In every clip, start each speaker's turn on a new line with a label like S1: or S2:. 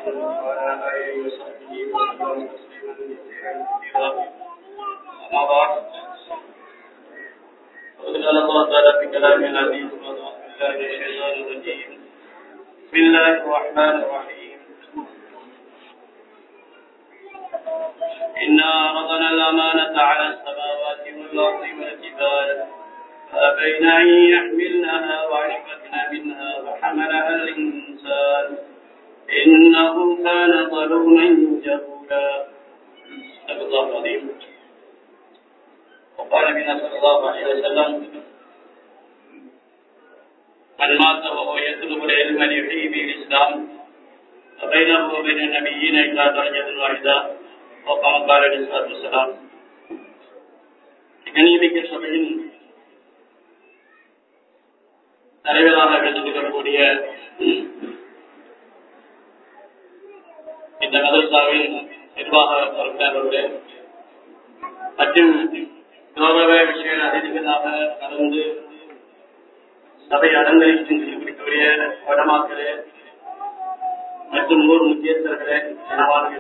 S1: وعلى آله وصحبه وسلم تسليما كثيرا أما بعد وقال الله تعالى في كلام العزيز وأعوذ بالله من الشيطان الرجيم بسم الله الرحمن الرحيم إنا عرضنا الأمانة على السماوات والأرض والجبال فأبين أن يحملنها وأشفقن منها وحملها الإنسان إنه كان ظلوما جهولا صدق الله العظيم وقال النبي صلى الله عليه وسلم من مات وهو يطلب العلم ليحيي به الإسلام فبينه وبين النبيين إلا درجة واحدة وكما قال عليه الصلاة والسلام கணியமிக்க சபையின் தலைவராக விளங்கக்கூடிய இந்த மதரசாவின் நிர்வாக பொறுப்பாளர்களே மற்றும் கௌரவ விஷய அதிதிகளாக கலந்து சபை அலங்கரித்து இருக்கக்கூடிய வடமாக்களே மற்றும் ஊர் முக்கியஸ்தர்களே நலவார்கள்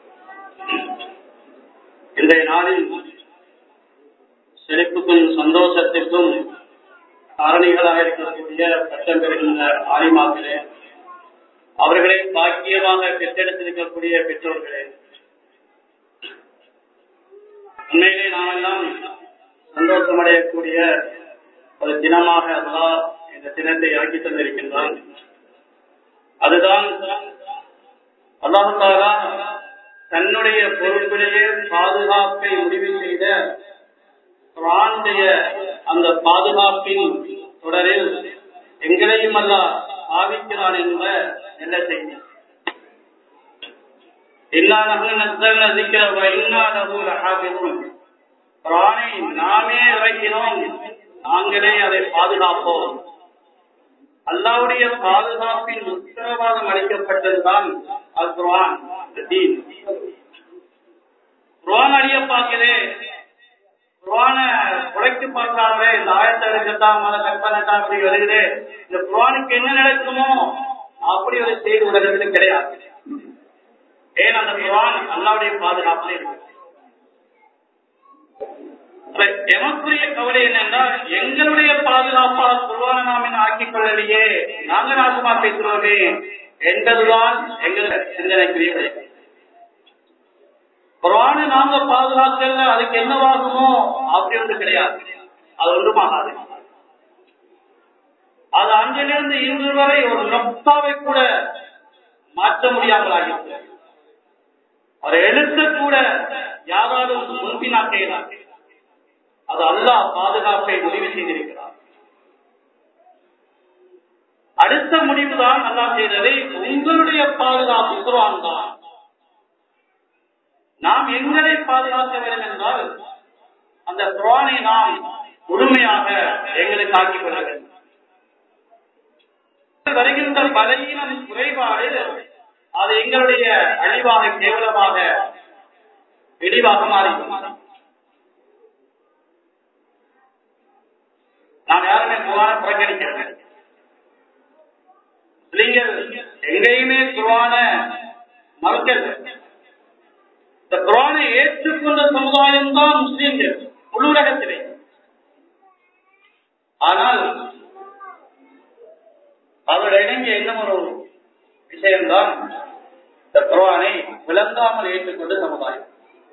S1: இன்றைய நாளில் செழிப்புக்கும் சந்தோஷத்திற்கும் காரணிகளாக இருக்கக்கூடிய பட்டம் பெறுகின்ற ஆலிமாக்களே அவர்களை பாக்கியமாக பெற்றெடுத்திருக்கக்கூடிய பெற்றோர்களே உண்மையிலே நாமெல்லாம் சந்தோஷமடையக்கூடிய ஒரு தினமாக அல்லா இந்த தினத்தை இறக்கி தந்திருக்கின்றான் அதுதான் அல்லாஹாலா தன்னுடைய பொறுப்பிலேயே பாதுகாப்பை முடிவு செய்த குரானுடைய அந்த பாதுகாப்பின் தொடரில் எங்களையும் அல்ல ஆவிக்கிறான் என்ற நல்ல செய்தி நாமே இறக்கினோம் நாங்களே அதை பாதுகாப்போம் அல்லாவுடைய பாதுகாப்பின் உத்தரவாதம் அளிக்கப்பட்டதுதான் அல் குரான் குரான் அழிய பார்க்கிறே குரான உடைத்து பார்த்தாலே இந்த ஆயத்தை எடுக்கத்தான் மத கற்பனட்டா அப்படி வருகிறே இந்த குரானுக்கு என்ன நடக்குமோ அப்படி ஒரு செய்தி உலகத்தில் கிடையாது ஏன் அந்த குரான் அல்லாவுடைய பாதுகாப்புல இருக்கு எமக்குரிய கவலை என்னென்றால் எங்களுடைய பாதுகாப்பா குர்வான நாமின் ஆக்கிக் கொள்ளலையே நாங்க நாசமா பேசுறோமே என்பதுதான் எங்கள் சிந்தனைக்குரிய விளைவு குரான நாங்க பாதுகாக்கல அதுக்கு என்னவாகுமோ அப்படி ஒன்று கிடையாது அது ஒன்றுமாகாது அது அன்றிலிருந்து இன்று வரை ஒரு நொப்பாவை கூட மாற்ற முடியாமல் ஆகிவிட்டது ஒரு எழுத்த கூட யாராலும் முன்பினாக்கிறார் அது அல்லாஹ் பாதுகாப்பை முடிவு செய்திருக்கிறார் அடுத்த முடிவுதான் அல்லாஹ் செய்ததை உங்களுடைய பாதுகாப்பு குரான் தான் நாம் எங்களை பாதுகாக்க வேண்டும் என்றால் அந்த குரானை நாம் முழுமையாக எங்களுக்கு ஆக்கிக் கொள்ள வேண்டும் வருகின்ற பலகீனம் குறைபாடு அது எங்களுடைய அழிவாக கேவலமாக இழிவாக மாறிவிடும் நாம் யாருமே குரான புறக்கணிக்கிறோம் நீங்கள் எங்கேயுமே குரான மறுக்கல இந்த குரானை ஏற்றுக்கொண்ட சமுதாயம் தான் முஸ்லீம்கள் முழு உலகத்திலே ஆனால் அதோட இணங்கிய இன்னும் ஒரு விஷயம்தான் இந்த குரானை விளங்காமல் ஏற்றுக்கொண்ட சமுதாயம்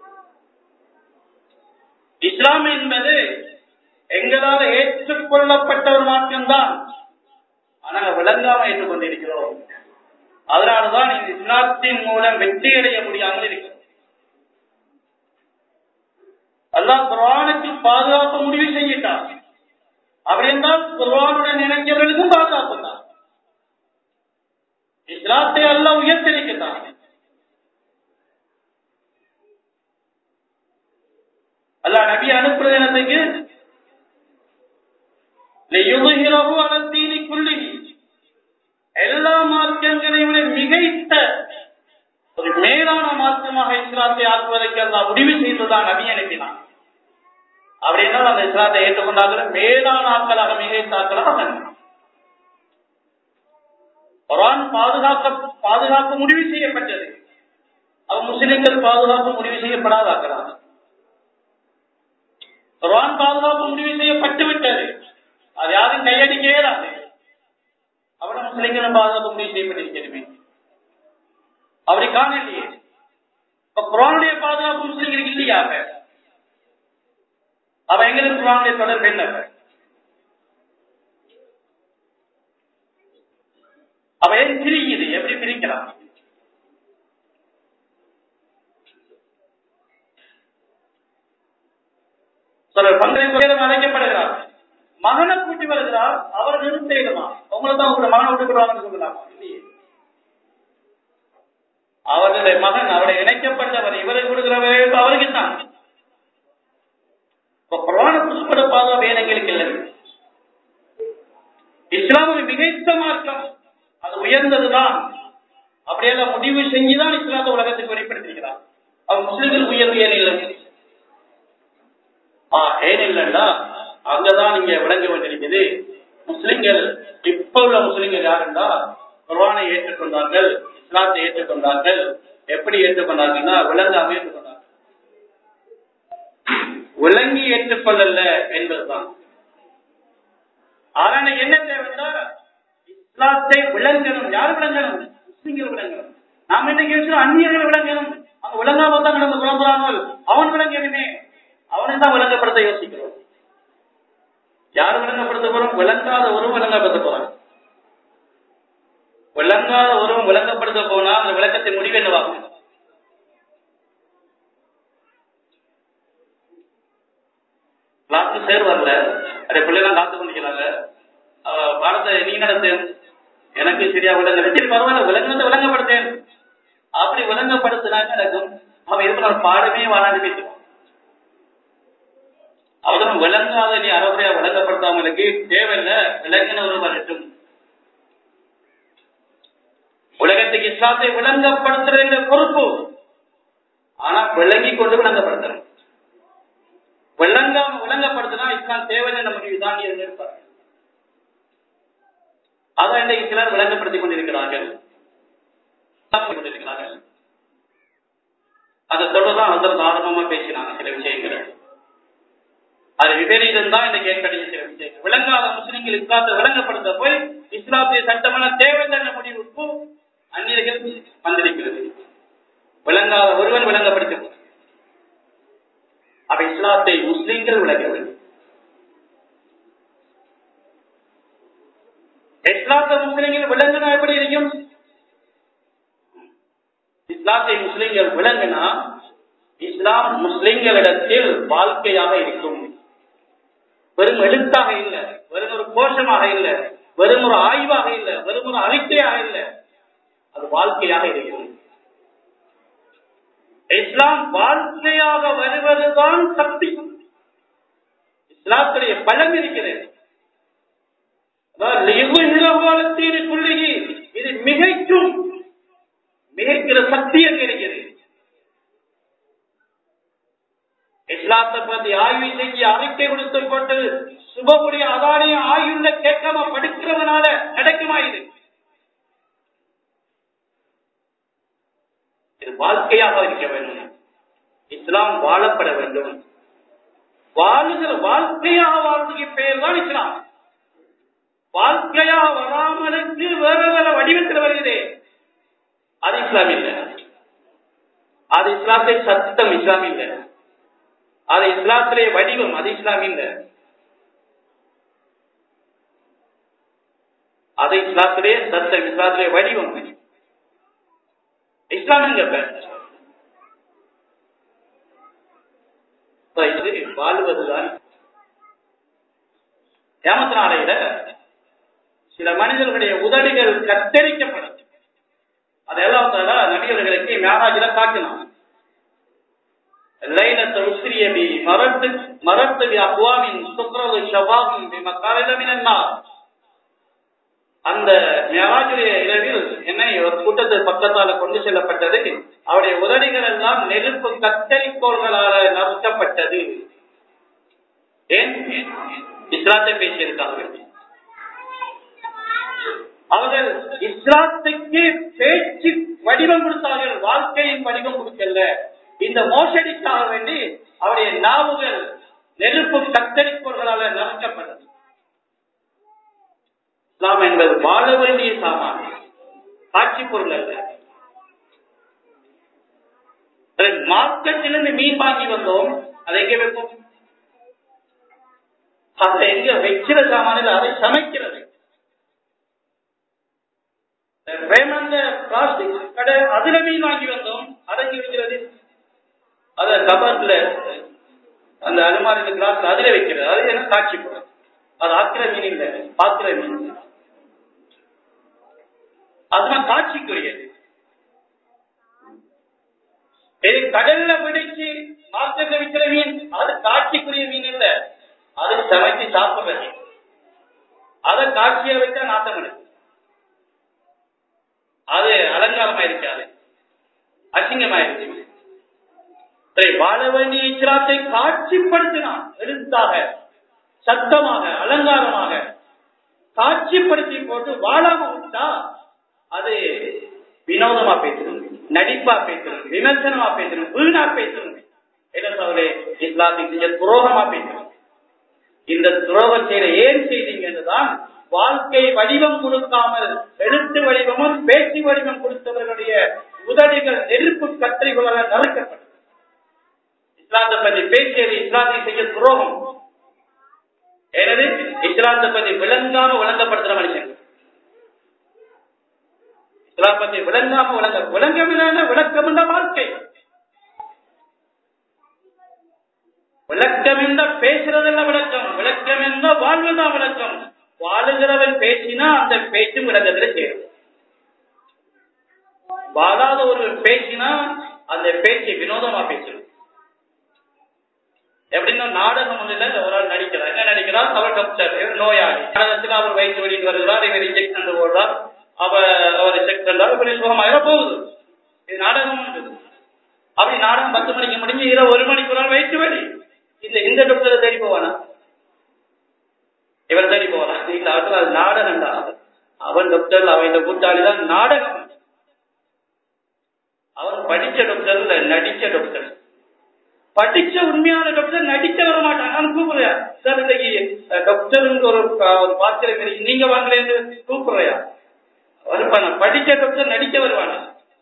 S1: இஸ்லாம் என்பது எங்களால் ஏற்றுக்கொள்ளப்பட்ட ஒரு மாற்றம்தான் ஆனால் விளங்காமல் ஏற்றுக்கொண்டிருக்கிறோம் அதனால்தான் இந்த இஸ்லாத்தின் மூலம் வெற்றி அடைய முடியாமல் இருக்கிறது அல்லாஹ் குரானுக்கு பாதுகாப்பு முடிவு செய்யிட்டார் அப்படி என்றால் குரானுடன் இணைஞ்சவர்களுக்கும் பாதுகாப்பு தான் இஸ்லாத்தை எல்லாம் உயர்த்திருக்கிறார் அல்ல நபி அனுப்புறது என்னத்துக்கு எல்லா மார்க்கங்களை விட மிகைத்த ஒரு மேலான மார்க்கமாக இஸ்லாத்தை ஆக்குவதற்கு அல்லா முடிவு செய்துதான் நபி அனுப்பினான் அப்படின்னா அந்த இஸ்லாத்தை ஏற்றுக்கொண்டார்கள் மேலான ஆட்களாக மிகைத்த ஆட்களாக குரான் பாதுகாக்க பாதுகாப்பு முடிவு செய்யப்பட்டது அவ முஸ்லிம்கள் பாதுகாப்பு முடிவு செய்யப்படாதாக்கிறாங்க குரான் பாதுகாப்பு முடிவு செய்யப்பட்டு விட்டது அது யாரும் கையடிக்க இயலாது அவட முஸ்லிம்களும் பாதுகாப்பு முடிவு செய்யப்பட்டிருக்கிறமே அப்படி காணலையே இப்ப குரானுடைய பாதுகாப்பு முஸ்லிம்களுக்கு இல்லையாக அவ எங்களுக்கு குரானுடைய தொடர்பு என்ன அவ ஏன் பிரிக்குது எப்படி பிரிக்கிறான் சிலர் பங்கை குறையிலும் அழைக்கப்படுகிறார் மகனை கூட்டி வருகிறார் அவர் நிறுத்த இடுமா உங்களை தான் உங்களை மகனை விட்டுக்கிறாங்கன்னு சொல்லலாம் இல்லையே அவர்களுடைய மகன் அவரை இணைக்கப்பட்டவர் இவரை கொடுக்கிறவர் அவருக்கு தான் புராண புஷ்பட பாதுகாப்பு எங்களுக்கு இல்லை இஸ்லாம் ஒரு மிகைத்த மார்க்கம் அது உயர்ந்ததுதான் அப்படியெல்லாம் முடிவு செஞ்சுதான் இஸ்லாத்தை உலகத்துக்கு வெளிப்படுத்திருக்கிறார் அவர் முஸ்லிம்கள் உயர்வு ஏன் இல்லை ஏன் இல்லைன்னா அங்கதான் நீங்க விளங்க வேண்டியிருக்குது முஸ்லிம்கள் இப்ப உள்ள முஸ்லிம்கள் யாருன்னா குர்வானை ஏற்றுக்கொண்டார்கள் இஸ்லாத்தை ஏற்றுக்கொண்டார்கள் எப்படி ஏற்றுக்கொண்டார்கள்னா விளங்காம ஏற்றுக்கொண்டார்கள் விளங்கி ஏற்றுக்கொள்ளல என்பதுதான் ஆனா என்ன தேவைன்னா இஸ்லாத்தை விளங்கணும் யார் விளங்கணும் முஸ்லிம்கள் விளங்கணும் நாம இன்னைக்கு விஷயம் அந்நியர்கள் விளங்கணும் அவங்க விளங்காம தான் நடந்து புலம்புறாங்க அவன் விளங்கணுமே அவனை தான் விளங்கப்படுத்த யோசிக்கிறோம் யார் விளங்கப்படுத்த போறோம் விளங்காத ஒருவன் விளங்கப்படுத்த போறான் விளங்காத ஒருவன் விளங்கப்படுத்த போனா அந்த விளக்கத்தின் முடிவு என்னவாகும் கிளாஸ் சேர் வரல அதே பிள்ளைலாம் காத்து கொண்டிருக்கிறாங்க பாடத்தை நீ நடத்து எனக்கு சரியா விளங்கல சரி பரவாயில்ல விளங்குனதை விளங்கப்படுத்தேன் அப்படி விளங்கப்படுத்தினாங்க நடக்கும் அவன் இருக்கிற பாடமே வாழாண்டு பேசுவான் அவரும் விளங்காத நீ அறவுரையா விளங்கப்படுத்தாமலுக்கு தேவையில்லை விளங்கின ஒரு வரட்டும் உலகத்துக்கு இஸ்லாத்தை விளங்கப்படுத்துற பொறுப்பு ஆனா விளங்கி கொண்டு விளங்கப்படுத்தணும் விளங்காம விளங்கப்படுத்தினா இஸ்லாம் தேவையான முடிவு தான் இருப்பார்கள் அதான் இன்றைக்கு சிலர் விளங்கப்படுத்திக் கொண்டிருக்கிறார்கள் கொண்டிருக்கிறார்கள் அதை தொடர்தான் அந்த ஆரம்பமா பேசினாங்க சில விஷயங்களை அது விபரீதம் தான் இன்னைக்கு ஏற்படுகிற சில விஷயங்கள் விளங்காத முஸ்லிம்கள் இஸ்லாத்தை விளங்கப்படுத்த போய் இஸ்லாத்திய சட்டமான தேவையான முடிவுக்கு அந்நியர்கள் வந்திருக்கிறது விளங்காத ஒருவன் விளங்கப்படுத்த அப்ப இஸ்லாத்தை முஸ்லிம்கள் விளங்க வேண்டும் இஸ்லாத்தை முஸ்லிம்கள் விளங்கினா எப்படி இருக்கும் இஸ்லாத்தை முஸ்லிம்கள் விளங்கினா இஸ்லாம் முஸ்லிம்களிடத்தில் வாழ்க்கையாக இருக்கும் வெறும் எழுத்தாக இல்லை வெறும் ஒரு கோஷமாக இல்லை வெறும் ஒரு ஆய்வாக இல்லை வெறும் ஒரு அறிக்கையாக இல்லை அது வாழ்க்கையாக இருக்கிறது இஸ்லாம் வாழ்க்கையாக வருவதுதான் சக்தி இஸ்லாத்துடைய பலம் இருக்கிறது இது மிகைக்கும் மிகைக்கிற சக்தி அங்க இருக்கிறது இஸ்லாத்தை பத்தி ஆய்வு செஞ்சு அறிக்கை கொடுத்து கொண்டு சுபமுடைய அதானிய ஆயுள்ள கேட்காம படுக்கிறதுனால நடக்குமா இது இது வாழ்க்கையாக இருக்க வேண்டும் இஸ்லாம் வாழப்பட வேண்டும் வாழுகிற வாழ்க்கையாக வாழ்றதுக்கு பெயர் தான் இஸ்லாம் வாழ்க்கையாக வராமலுக்கு வேற வேற வடிவத்தில் வருகிறே அது இஸ்லாம் இல்லை அது இஸ்லாத்தை சத்தம் இஸ்லாம் இல்லை அது இஸ்லாத்திலே வடிவம் அது இஸ்லாம் இல்லை அது இஸ்லாத்திலே சத்தம் இஸ்லாத்திலே வடிவம் இஸ்லாம் எங்க இது வாழ்வதுதான் ஏமத்த நாளையில சில மனிதர்களுடைய உதடுகள் கத்தரிக்கப்படும் அதெல்லாம் நபியர்களுக்கு மேராஜில காட்டினான் ليلة أسري بي مررت مررت بأقوام تقرض شبابهم بمقالد من النار அந்த மேராஜுடைய இரவில் என்னை ஒரு கூட்டத்து பக்கத்தால கொண்டு செல்லப்பட்டது அவருடைய உதடிகள் எல்லாம் நெருப்பு கத்தரிக்கோள்களால நறுக்கப்பட்டது ஏன் இஸ்லாத்தை பேசியிருக்காங்க அவர்கள் இஸ்லாத்துக்கு பேச்சு வடிவம் கொடுத்தார்கள் வாழ்க்கையின் வடிவம் கொடுக்கல இந்த மோசடிக்காக வேண்டி அவருடைய நாவுகள் நெருப்பு கத்தரிப்பவர்களால் நிரப்பப்பட்டது இஸ்லாம் என்பது வாழ வேண்டிய சாமான் காட்சி பொருள் அல்ல மார்க்கெட்டிலிருந்து மீன் வாங்கி வந்தோம் அதை எங்க வைப்போம் அதை எங்க வைக்கிற சாமானில் அதை சமைக்கிறது பிரேமந்த பிளாஸ்டிக் கடை அதுல மீன் வாங்கி வந்தோம் அதை எங்க வைக்கிறது அத கபர்ல அந்த அலுமாரி கிளாஸ் அதுல வைக்கிறது அது என்ன காட்சி பொருள் அது ஆக்கிற மீன் இல்லை பாத்திர மீன் அதுதான் காட்சிக்குரியது இது கடல்ல பிடிச்சு மார்க்கெட்ல விற்கிற மீன் அது காட்சிக்குரிய மீன் இல்ல அது சமைச்சு சாப்பிடுறது அதை காட்சியை வச்சா நாட்டம் எடுக்கும் அது அலங்காரமா இருக்காது அசிங்கமா இருக்கு சரி வாழ வேண்டிய இஸ்லாத்தை காட்சிப்படுத்தினான் எழுத்தாக சத்தமாக அலங்காரமாக காட்சிப்படுத்தி போட்டு வாழாம விட்டா அது வினோதமா பேசணும் நடிப்பா பேசணும் விமர்சனமா பேசணும் வீணா பேசணும் என்ன சொல்றே இஸ்லாத்துக்கு செஞ்ச துரோகமா பேசணும் இந்த துரோகம் செய்த ஏன் செய்தீங்க என்றுதான் வாழ்க்கை வடிவம் கொடுக்காமல் எழுத்து வடிவமும் பேச்சு வடிவம் கொடுத்தவர்களுடைய உதவிகள் நெருப்பு கத்திரிகளால் நறுக்கப்பட்டது இஸ்லாத்தை பற்றி பேசியது இஸ்லாத்தை செய்ய துரோகம் எனவே இஸ்லாத்தை பற்றி விளங்காம விளங்கப்படுத்துற மனுஷன் இஸ்லாம் பற்றி விளங்காம விளங்க விளங்கமில்லாத விளக்கம் என்ற வாழ்க்கை விளக்கம் என்ற பேசுறதல்ல விளக்கம் விளக்கம் என்ற வாழ்வுதான் விளக்கம் வாழுகிறவன் பேசினா அந்த பேச்சும் விளக்கத்துல சேரும் வாழாத ஒருவன் பேசினா அந்த பேச்சு வினோதமா பேசணும் எப்படின்னா நாடகம் ஒன்றுல ஒரு ஆள் நடிக்கிறார் என்ன நடிக்கிறார் அவர் டாக்டர் நோயாளி நாடகத்தில் அவர் வயிற்று வெளியில் வருகிறார் இவர் இன்ஜெக்ஷன் போடுறார் அவர் அவர் செக் பண்றார் இப்படி சுகமாக போகுது இது நாடகம் உண்டு அப்படி நாடகம் பத்து மணிக்கு முடிஞ்சு இரவு ஒரு மணிக்கு ஒரு ஆள் வயிற்று வலி இந்த இந்த டாக்டரை தேடி போவானா இவர் தேடி போவானா இல்ல அவர்கள் அது நாடகம் தான் அவன் டாக்டர் அவன் இந்த கூட்டாளி தான் நாடகம் அவன் படிச்ச டாக்டர் நடிச்ச டாக்டர் படிச்ச உண்மையான டாக்டர் நடிக்க வர மாட்டாங்க நான் கூப்பிடுறேன் சார் இன்னைக்கு டாக்டர் ஒரு ஒரு பாத்திரம் இருக்கு நீங்க வாங்கலேன்னு கூப்பிடுறையா வருவானா படிச்ச டாக்டர் நடிக்க வருவானா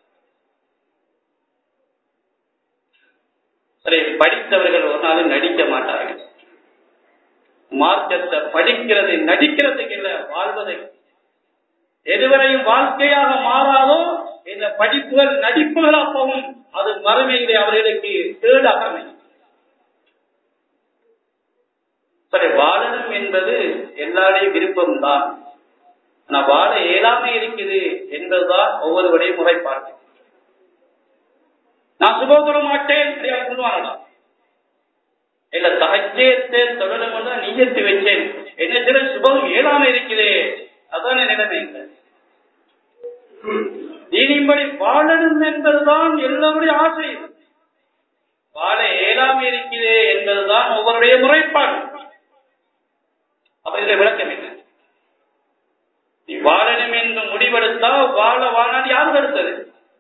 S1: சரி படித்தவர்கள் ஒரு நாள் நடிக்க மாட்டார்கள் மார்க்கத்தை படிக்கிறது நடிக்கிறதுக்கு இல்ல வாழ்வதை எதுவரையும் வாழ்க்கையாக மாறாதோ இந்த படிப்புகள் நடிப்புகளா போகும் அது மறுமையிலே அவர்களுக்கு கேடாக அமையும் சரி வாழணும் என்பது எல்லாருடைய விருப்பம் தான் ஆனா வாழ இயலாமை இருக்குது என்பதுதான் ஒவ்வொருவருடைய முறைப்பாடு நான் சுபம் தொட மாட்டேன் சொல்லுவாங்களா இல்ல தகஜத்தை தொடரும் நீயத்து வச்சேன் என்ன சில சுபம் இயலாம இருக்குதே அதான நிலைமை இல்லை தீனின்படி வாழணும் என்பதுதான் எல்லோருடைய ஆசை வாழ இயலாம இருக்கிறே என்பதுதான் ஒவ்வொருடைய முறைப்பாடு அப்ப இதுல விளக்கம் என்ன நீ வாழணும் என்று முடிவெடுத்தா வாழ வாழாது யாரு தடுத்தது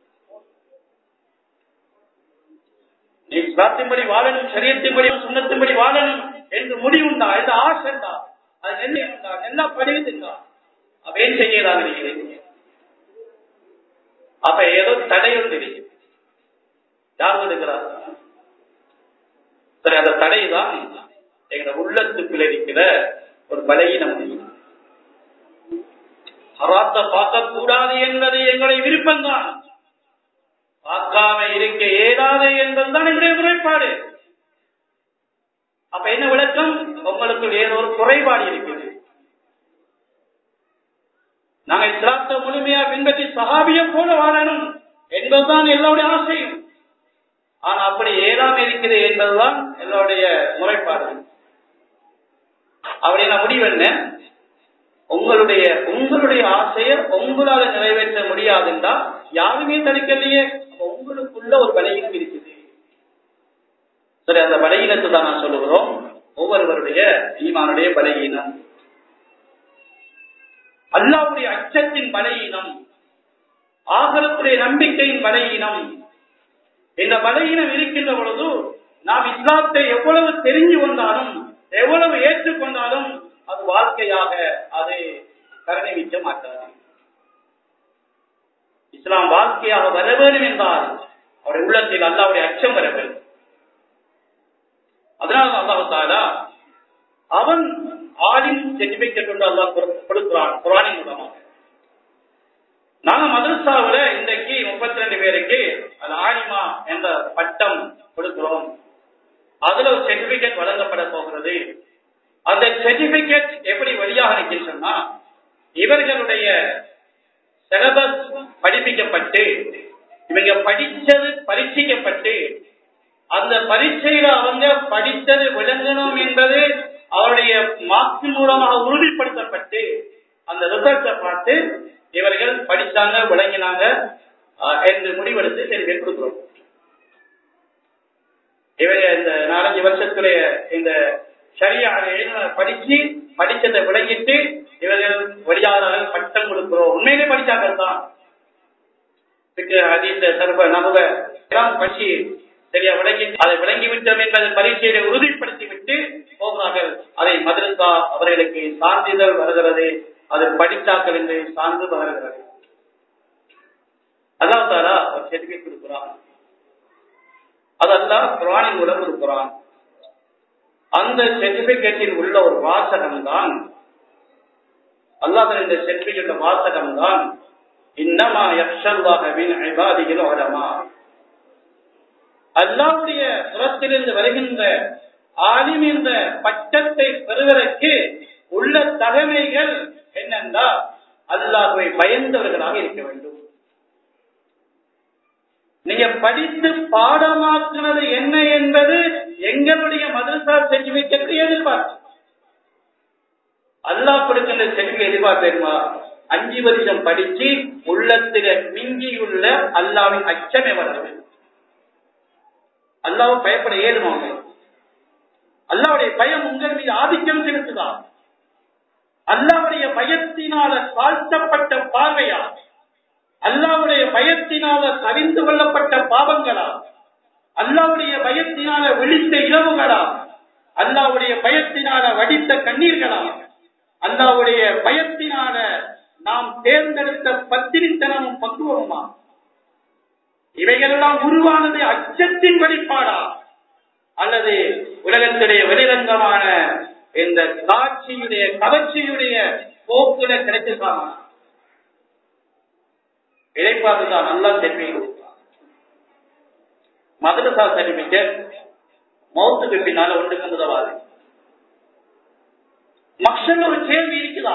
S1: நீ சாத்தின்படி வாழணும் சரியத்தின்படி சுண்ணத்தின்படி வாழணும் என்று முடிவுண்டா எந்த ஆசைண்டா அது நெல்லை உண்டா நல்லா படிவுதுண்டா அப்ப ஏன் செய்யலாம் இருக்கிறீங்க அப்ப ஏதோ தடை ஒன்று இருக்கு யார் இருக்கிறார் சரி அந்த தடை தான் எங்க உள்ளத்துக்குள்ள இருக்கிற ஒரு பலகீனம் ஹராத்த பார்க்க கூடாது என்பது எங்களுடைய விருப்பம்தான் பார்க்காம இருக்க இயலாது என்பதுதான் எங்களுடைய முறைப்பாடு அப்ப என்ன விளக்கம் உங்களுக்கு ஏதோ ஒரு குறைபாடு இருக்குது நாங்க இஸ்லாத்தை முழுமையா பின்பற்றி சகாபிய போல வாழணும் என்பதுதான் எல்லோருடைய ஆசையும் ஆனா அப்படி ஏறாம இருக்குது என்பதுதான் எல்லோருடைய முறைப்பாடு அப்படின்னா முடிவு என்ன உங்களுடைய உங்களுடைய ஆசையை உங்களால நிறைவேற்ற முடியாதுன்றா யாருமே தடுக்கலையே உங்களுக்குள்ள ஒரு பலகீனம் இருக்குது சரி அந்த பலகீனத்தை தான் நான் சொல்லுகிறோம் ஒவ்வொருவருடைய ஈமானுடைய பலகீனம் அல்லாவுடைய அச்சத்தின் பலையினம் ஆகலத்துடைய நம்பிக்கையின் பலையினம் இந்த பலையினம் இருக்கின்ற பொழுது நாம் இஸ்லாத்தை எவ்வளவு தெரிஞ்சு கொண்டாலும் எவ்வளவு ஏற்றுக்கொண்டாலும் அது வாழ்க்கையாக அது கருணை மிச்ச மாட்டாது இஸ்லாம் வாழ்க்கையாக வர வேண்டும் என்றால் அவருடைய உள்ளத்தில் அல்லாவுடைய அச்சம் வர வேண்டும் அதனால் அல்லாஹு தாலா அவன் ஆலிம் சர்டிபிகேட் கொண்டு அல்லாஹ் கொடுக்கிறான் குரானின் மூலமாக நாங்க மதரசாவில இன்றைக்கு முப்பத்தி ரெண்டு பேருக்கு அது ஆலிமா என்ற பட்டம் கொடுக்கிறோம் அதுல ஒரு சர்டிபிகேட் வழங்கப்பட போகிறது அந்த சர்டிபிகேட் எப்படி வழியாக இருக்கின்றன இவர்களுடைய சிலபஸ் படிப்பிக்கப்பட்டு இவங்க படிச்சது பரீட்சிக்கப்பட்டு அந்த பரீட்சையில அவங்க படித்தது விளங்கணும் என்பது அவருடைய மார்க்கின் மூலமாக உறுதிப்படுத்தப்பட்டு அந்த ரிசல்ட்டை பார்த்து இவர்கள் படித்தாங்க விளங்கினாங்க என்று முடிவெடுத்து சரி கொடுக்கிறோம் இவங்க இந்த நாலஞ்சு வருஷத்துடைய இந்த சரியா படிச்சு படிச்சதை விளங்கிட்டு இவர்கள் வழியாளர்கள் பட்டம் கொடுக்கிறோம் உண்மையிலே படிச்சாங்க தான் அதீத சர்வ நமுக எல்லாம் படிச்சு சரியா விளங்கி அதை விளங்கி விட்டோம் என்பதை பரீட்சையை உறுதிப்படுத்தி விட்டு போகிறார்கள் அதை மதரசா அவர்களுக்கு சான்றிதழ் வருகிறது அது படித்தாக்கள் என்று சார்ந்து வருகிறது அல்லாஹ் தாரா ஒரு சர்டிபிகேட் கொடுக்கிறான் அதெல்லாம் குரானின் மூலம் கொடுக்கிறான் அந்த சர்டிபிகேட்டில் உள்ள ஒரு வாசகம் தான் அல்லாத இந்த சர்டிபிகேட் வாசகம் தான் இன்னமா யக்ஷல்லாஹவின் ஐபாதிகள் உலமா அல்லாவுடைய புறத்திலிருந்து வருகின்ற ஆலிம் என்ற பட்டத்தை பெறுவதற்கு உள்ள தகமைகள் என்னென்றால் அல்லாஹுவை பயந்தவர்களாக இருக்க வேண்டும் நீங்க படித்து பாடமாக்குனது என்ன என்பது எங்களுடைய மதரசா சர்டிபிகேட் எதிர்பார்ப்பு அல்லாஹ் கொடுக்கின்ற செல்வி எதிர்பார்ப்பேருமா அஞ்சு வருஷம் படிச்சு உள்ளத்தில மிங்கியுள்ள அல்லாவின் அச்சமே வளர்வு அல்லாவை பயப்பட ஏதுமாங்க அல்லாவுடைய பயம் உங்கள் மீது ஆதிக்கம் செலுத்துதான் அல்லாவுடைய பயத்தினால தாழ்த்தப்பட்ட பார்வையா அல்லாவுடைய பயத்தினால சரிந்து கொள்ளப்பட்ட பாவங்களா அல்லாவுடைய பயத்தினால விழித்த இரவுகளா அல்லாவுடைய பயத்தினால வடித்த கண்ணீர்களா அல்லாவுடைய பயத்தினால நாம் தேர்ந்தெடுத்த பத்திரித்தனமும் பக்குவமா இவைகளெல்லாம் உருவானது அச்சத்தின் வெளிப்பாடா அல்லது உலகத்துடைய வெளிரங்கமான இந்த காட்சியுடைய கவர்ச்சியுடைய போக்குல கிடைச்சிருக்காங்க இதை பார்த்துதான் நல்லா தெரிவிக்கும் மதரசா சர்டிபிகேட் மௌத்துக்கு பின்னால ஒன்றுக்கு உதவாது மக்கள் ஒரு கேள்வி இருக்குதா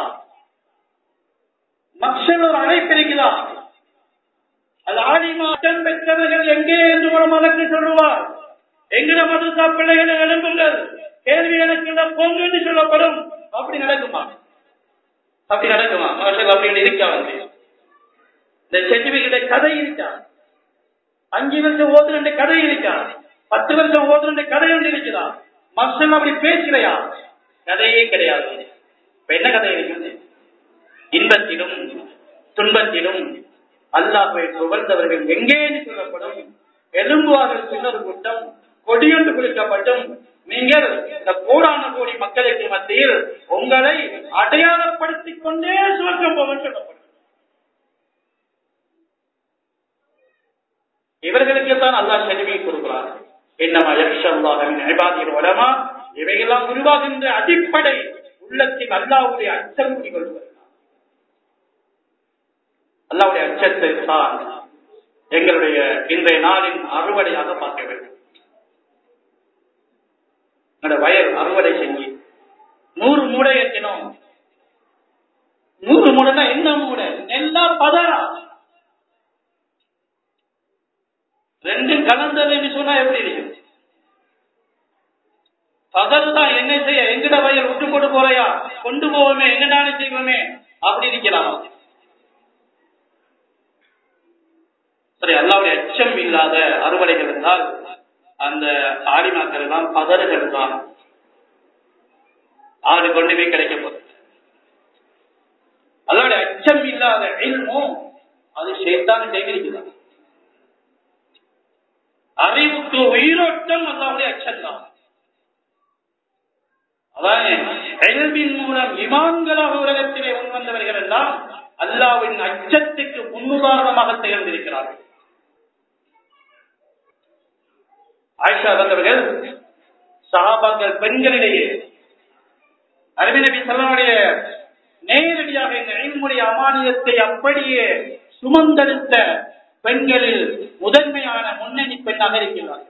S1: மக்கள் ஒரு அழைப்பு இருக்குதா அது ஆடிமாட்டம் பெற்றவர்கள் எங்கே என்று ஒரு மலக்கு சொல்லுவார் எங்கட மதரசா பிள்ளைகளை எழுப்புங்கள் கேள்விகளுக்கு போங்க என்று சொல்லப்படும் அப்படி நடக்குமா அப்படி நடக்குமா மக்கள் அப்படி இருக்கா வந்து இந்த சர்டிபிகேட் கதை இருக்கா அஞ்சு வருஷம் ஓதுற கதை இருக்கா பத்து வருஷம் ஓதுற கதை ஒன்று இருக்குதா மக்கள் அப்படி பேசலையா கதையே கிடையாது இப்ப என்ன கதை இருக்குது இன்பத்திலும் துன்பத்திலும் அல்லாஹை புகழ்ந்தவர்கள் எங்கே சொல்லப்படும் எலும்புவார்கள் சிலர் கூட்டம் கொடியொன்று குளிக்கப்பட்டும் நீங்கள் இந்த கோடான கோடி மக்களுக்கு மத்தியில் உங்களை அடையாளப்படுத்திக் கொண்டே சுவர்க்கம் போவன் சொல்லப்படும் இவர்களுக்கு தான் அல்லாஹ் செலுவி கொடுக்கிறார் என்னமா யக்ஷல்லாஹின் ஐபாதியின் உலமா இவையெல்லாம் உருவாகின்ற அடிப்படை உள்ளத்தில் அல்லாவுடைய அச்சம் குடிகொள்வது அல்லாவுடைய அச்சத்தை தான் எங்களுடைய இன்றைய நாளின் அறுவடையாக பார்க்க வேண்டும் என்னோட வயல் அறுவடை செஞ்சு நூறு மூடை ஏற்றினோம் நூறு மூடைனா என்ன மூடை நெல்லா பதறா ரெண்டும் கலந்ததுன்னு சொன்னா எப்படி இருக்கு பகல் தான் என்ன செய்ய எங்கட வயல் விட்டு கொண்டு போறையா கொண்டு போவோமே என்னடானு செய்வோமே அப்படி இருக்கலாம் சரி அல்லாவுடைய அச்சம் இல்லாத அறுவடைகள் என்றால் அந்த ஆடிமாக்கள் எல்லாம் பதறுகள் தான் ஆடு கொண்டு போய் கிடைக்க போகுது அல்லாவுடைய இல்மோ அது சேத்தான் சேகரிக்கிறான் அறிவுக்கு உயிரோட்டம் அல்லாவுடைய அச்சம்தான் அதான் எல்மின் மூலம் இமான்களாக உலகத்திலே முன்வந்தவர்கள் எல்லாம் அல்லாவின் அச்சத்துக்கு முன்னுதாரணமாக திகழ்ந்திருக்கிறார்கள் ஆயிஷா வந்தவர்கள் சஹாபாக்கள் பெண்களிடையே அரபிநபி செல்லனுடைய நேரடியாக இந்த ஐமுடைய அமானியத்தை அப்படியே சுமந்தெடுத்த பெண்களில் முதன்மையான முன்னணி பெண்ணாக இருக்கிறார்கள்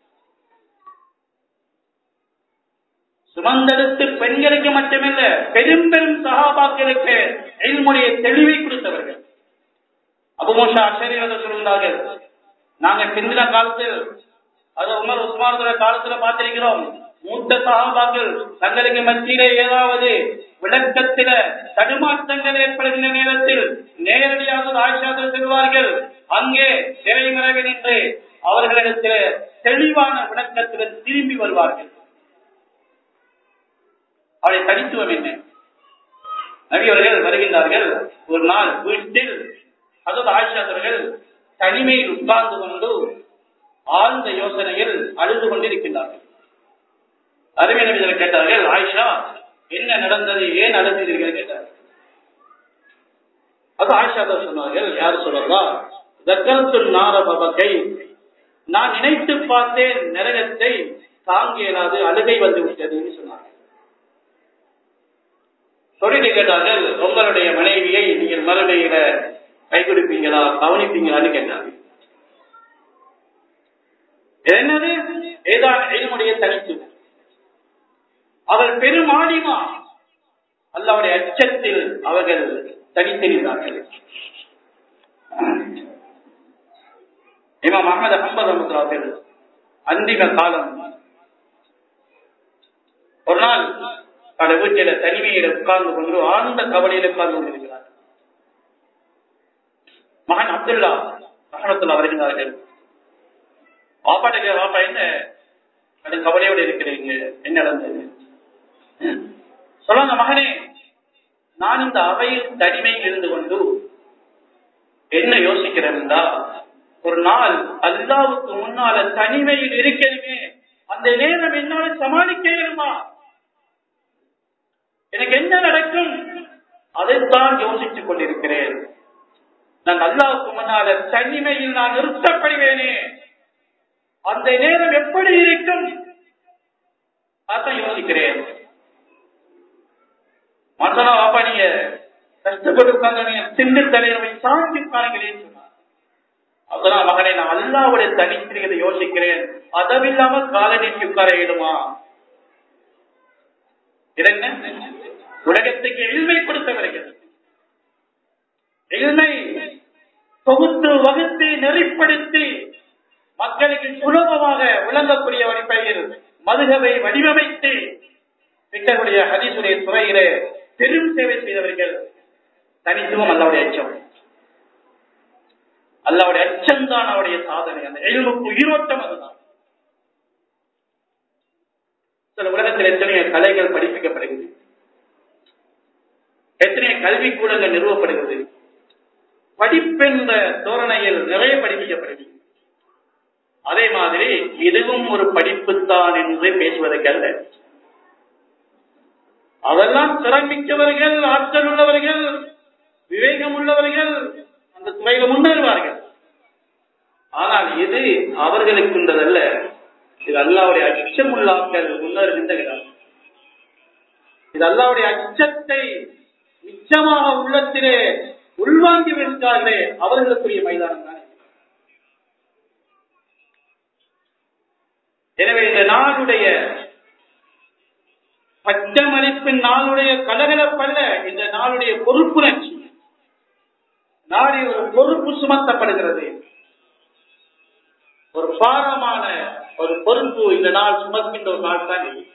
S1: சுமந்தெடுத்து பெண்களுக்கு மட்டுமல்ல பெரும் பெரும் சகாபாக்களுக்கு எல்முடைய தெளிவை கொடுத்தவர்கள் அபுமோஷா ஆச்சரியத்தை சொல்கிறார்கள் நாங்க பிந்தின காலத்தில் அது உமர் உஸ்மானுடைய காலத்துல பார்த்திருக்கிறோம் மூத்த சகாபாக்கள் தங்களுக்கு மத்தியிலே ஏதாவது விளக்கத்தில தடுமாற்றங்கள் ஏற்படுகின்ற நேரத்தில் நேரடியாக ஆட்சியாக செல்வார்கள் அங்கே திரைமறைவு நின்று அவர்களிடத்தில் தெளிவான விளக்கத்துடன் திரும்பி வருவார்கள் அவருடைய தனித்துவம் என்ன நபியவர்கள் வருகின்றார்கள் ஒரு நாள் வீட்டில் அதாவது ஆட்சியாளர்கள் தனிமையில் உட்கார்ந்து கொண்டு ஆழ்ந்த யோசனையில் அழுது கொண்டிருக்கின்றார்கள் அருமை நபிகள் கேட்டார்கள் ஆயிஷா என்ன நடந்தது ஏன் அழுந்தீர்கள் கேட்டார்கள் அது ஆயிஷா தான் சொன்னார்கள் யார் சொல்லலா தக்கரத்து நாரபகை நான் நினைத்து பார்த்தேன் நரகத்தை தாங்க இயலாது அழுகை வந்து விட்டது சொன்னார்கள் சொல்லிட்டு கேட்டார்கள் உங்களுடைய மனைவியை நீங்கள் மறுமையில கை கொடுப்பீங்களா கவனிப்பீங்களான்னு கேட்டார்கள் என்னது ஏதான் என்னுடைய தனித்துவம் அவர் பெருமாடிமா அல்லாவுடைய அச்சத்தில் அவர்கள் தனித்தெறிந்தார்கள் இமாம் அகமது அஹமது அஹமது அந்திம காலம் ஒரு நாள் தன்னுடைய வீட்டில தனிமையில உட்கார்ந்து கொண்டு ஆழ்ந்த கவலையில உட்கார்ந்து கொண்டிருக்கிறார் மகன் அப்துல்லா மகனத்துல்லா வருகிறார்கள் வாப்பாட்ட வாப்பா என்ன அது கவலையோடு இருக்கிறீங்க என்ன நடந்தது சொல்லுங்க மகனே நான் இந்த அவையில் தனிமையில் இருந்து கொண்டு என்ன யோசிக்கிறேன் ஒரு நாள் அல்லாவுக்கு முன்னால தனிமையில் இருக்கணுமே அந்த நேரம் என்னால சமாளிக்க இயலுமா எனக்கு என்ன நடக்கும் அதைத்தான் யோசித்துக் கொண்டிருக்கிறேன் நான் அல்லாவுக்கு முன்னால தனிமையில் நான் நிறுத்தப்படுவேனே அந்த நேரம் எப்படி இருக்கும் அதான் யோசிக்கிறேன் மசனா பாப்பா நீங்க கஷ்டப்பட்டு உட்கார்ந்து நீங்க திண்டு தலைவரை சாந்தி பாருங்களேன் சொன்னார் அதனால் மகனை நான் அல்லாவுடைய தனித்திரிகளை யோசிக்கிறேன் அதவில்லாமல் காலை நீட்டி உட்கார இடுமா இதென்ன உலகத்துக்கு எளிமை கொடுத்தவர்கள் எளிமை தொகுத்து வகுத்து நெறிப்படுத்தி மக்களுக்கு சுலபமாக விளங்கக்கூடிய வழிபையில் மதுகவை வடிவமைத்து பித்தருடைய ஹதீசுடைய துறையிலே பெரும் சேவை செய்தவர்கள் தனித்துவம் அல்லாவுடைய அச்சம் அல்லாவுடைய அச்சம் தான் அவருடைய சாதனை அந்த எழுவுக்கு உயிரோட்டம் அதுதான் சில உலகத்தில் எத்தனையோ கலைகள் படிப்பிக்கப்படுகிறது எத்தனையோ கல்வி கூடங்கள் நிறுவப்படுகிறது படிப்பென்ற தோரணையில் நிறைய படிப்பிக்கப்படுகிறது அதே மாதிரி இதுவும் ஒரு படிப்புத்தான் என்று பேசுவதற்கல்ல அதெல்லாம் திறமிக்கவர்கள் ஆற்றல் உள்ளவர்கள் விவேகம் உள்ளவர்கள் அந்த துறையில முன்னேறுவார்கள் ஆனால் இது அவர்களுக்குன்றதல்ல இது அல்லாவுடைய அச்சம் உள்ளாக்கள் முன்னேறுகின்ற இடம் இது அல்லாவுடைய அச்சத்தை நிச்சயமாக உள்ளத்திலே உள்வாங்கி விட்டார்களே அவர்களுக்குரிய மைதானம் தான் எனவே இந்த நாளுடைய பச்சமளிப்பின் நாளுடைய கலகலப்பல்ல இந்த நாளுடைய பொறுப்புணர்ச்சி நாடி ஒரு பொறுப்பு சுமத்தப்படுகிறது ஒரு பாரமான ஒரு பொறுப்பு இந்த நாள் சுமக்கின்ற ஒரு நாள் தான் இது